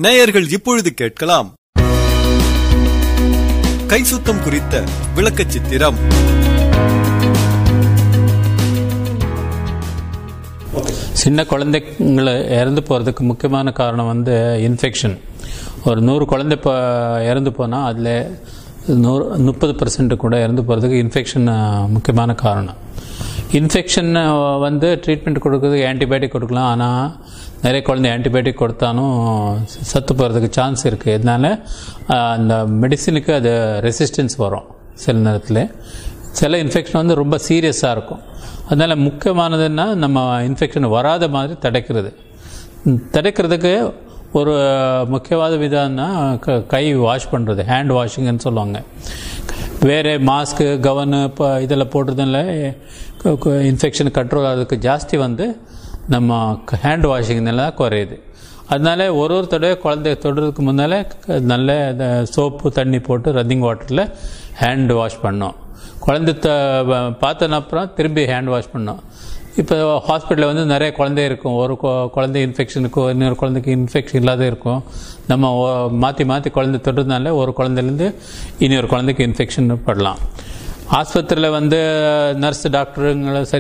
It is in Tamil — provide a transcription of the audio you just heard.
நேயர்கள் இப்பொழுது கேட்கலாம் கை சுத்தம் குறித்த விளக்கச் சித்திரம் சின்ன குழந்தைங்களை இறந்து போகிறதுக்கு முக்கியமான காரணம் வந்து இன்ஃபெக்ஷன் ஒரு நூறு குழந்தை இப்போ இறந்து போனால் அதில் நூறு முப்பது பர்சன்ட் கூட இறந்து போகிறதுக்கு இன்ஃபெக்ஷன் முக்கியமான காரணம் இன்ஃபெக்ஷன் வந்து ட்ரீட்மெண்ட் கொடுக்குறதுக்கு ஆன்டிபயோட்டிக் கொடுக்கலாம் ஆனால் நிறைய குழந்தை ஆன்டிபயோட்டிக் கொடுத்தாலும் சத்து போகிறதுக்கு சான்ஸ் இருக்குது இதனால அந்த மெடிசினுக்கு அது ரெசிஸ்டன்ஸ் வரும் சில நேரத்தில் சில இன்ஃபெக்ஷன் வந்து ரொம்ப சீரியஸாக இருக்கும் அதனால் முக்கியமானதுன்னா நம்ம இன்ஃபெக்ஷன் வராத மாதிரி தடுக்கிறது தடுக்கிறதுக்கு ஒரு முக்கியவாத விதம்னா க- கை வாஷ் பண்ணுறது ஹேண்ட் வாஷிங்னு சொல்லுவாங்க வேறு மாஸ்க்கு கவனு இப்போ இதில் போடுறதுனால இன்ஃபெக்ஷன் கண்ட்ரோல் ஆகிறதுக்கு ஜாஸ்தி வந்து நம்ம ஹேண்ட் வாஷிங்னால தான் குறையுது அதனால ஒரு ஒரு தடவை குழந்தைய தொடுறதுக்கு முன்னால் நல்ல சோப்பு தண்ணி போட்டு ரன்னிங் வாட்டரில் ஹேண்ட் வாஷ் பண்ணோம் குழந்தை த பார்த்தன அப்புறம் திரும்பி ஹேண்ட் வாஷ் பண்ணோம் இப்போ ஹாஸ்பிட்டலில் வந்து நிறைய குழந்தை இருக்கும் ஒரு கொ- குழந்தை இன்ஃபெக்ஷனுக்கு இன்னொரு குழந்தைக்கு இன்ஃபெக்ஷன் இல்லாத இருக்கும் நம்ம ஒ- மாற்றி மாற்றி குழந்தை தொடுறதுனால ஒரு குழந்தைலேருந்து இன்னொரு குழந்தைக்கு இன்ஃபெக்ஷன் படலாம் ஆஸ்பத்திரியில் வந்து நர்ஸ் டாக்டருங்களை சரி